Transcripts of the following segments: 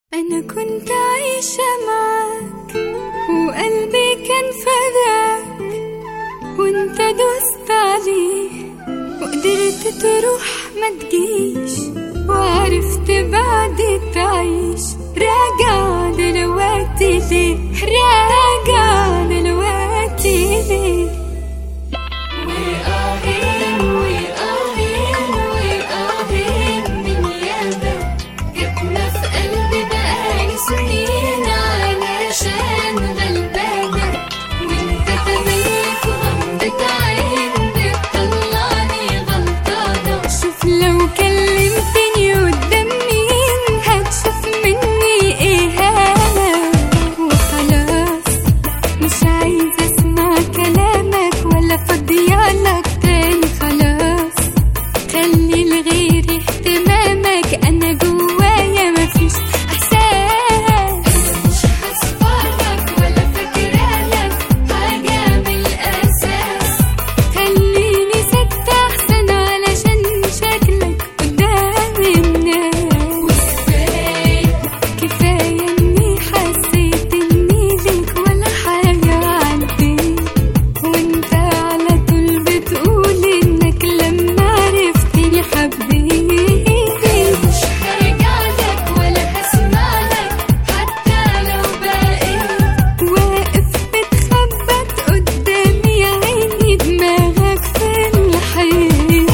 أنا كنت عايشة معاك وقلبي كان فداك وانت دوست عليه وقدرت تروح ما تجيش وعرفت بعد تعيش راجع دلوقتي ليه راجع دلوقتي ليه وقاهين وقاهين وقاهين من يابا جبنا في قلبي بقالي سنين علشان غلبانة وانت تملي في غمضة عين بتطلعني غلطانة شوف لو كلمتني قدام مين هتشوف مني اهانة وخلاص مش عايزة اسمع كلامك ولا فضيالك تاني خلاص خلي لغيري اهتمامك انا جوايا مفيش احساس مش هصفرك ولا فاكرالك حاجة من الاساس خليني ست احسن علشان شكلك قدام الناس وكفاية كفاية اني حسيت اني ليك ولا حاجة عندي وانت على طول بتقول انك لما عرفتني حبيت مش هرجع لك ولا هسمع لك حتى لو بقيت واقف بتخبط قدامي يا عيني دماغك في الحيط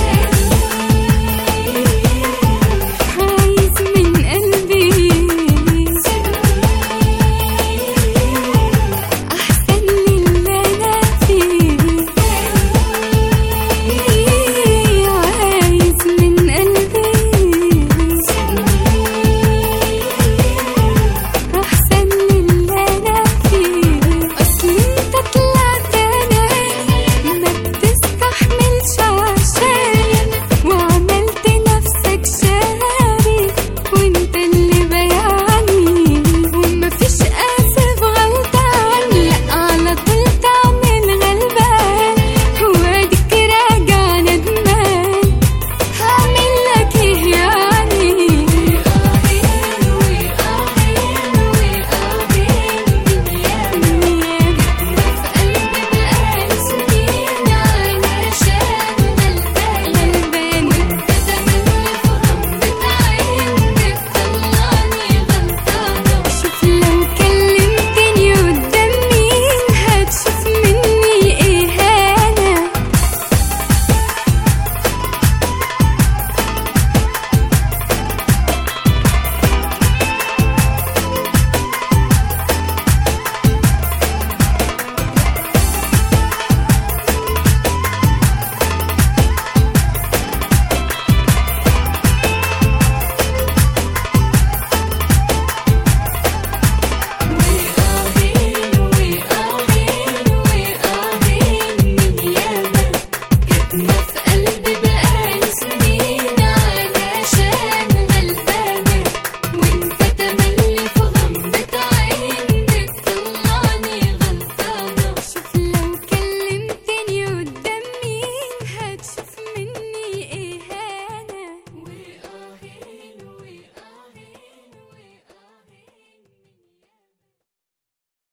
عايز من قلبي أحسن للي أنا فيه عايز من قلبي أحسن للي أنا فيه أصل أنت طلعت أنا ما بتستحملش عشان وعملت نفسك شاري وأنت اللي بيعني ومفيش آسف غلطان لأ على طول تعمل غلبان واديك راجع ندمان هعمل لك ايه يعني وقاهين وقاهين وقاهين من يابا في قلبي بقالي سنين علشان غلبان غلبان وانت تملي في غمضة عين بتطلعني غلطانة شوف لو كلمتني قدام مين هتشوف مني اهانة وقاهين وقاهين وقاهين من يابا جبنا في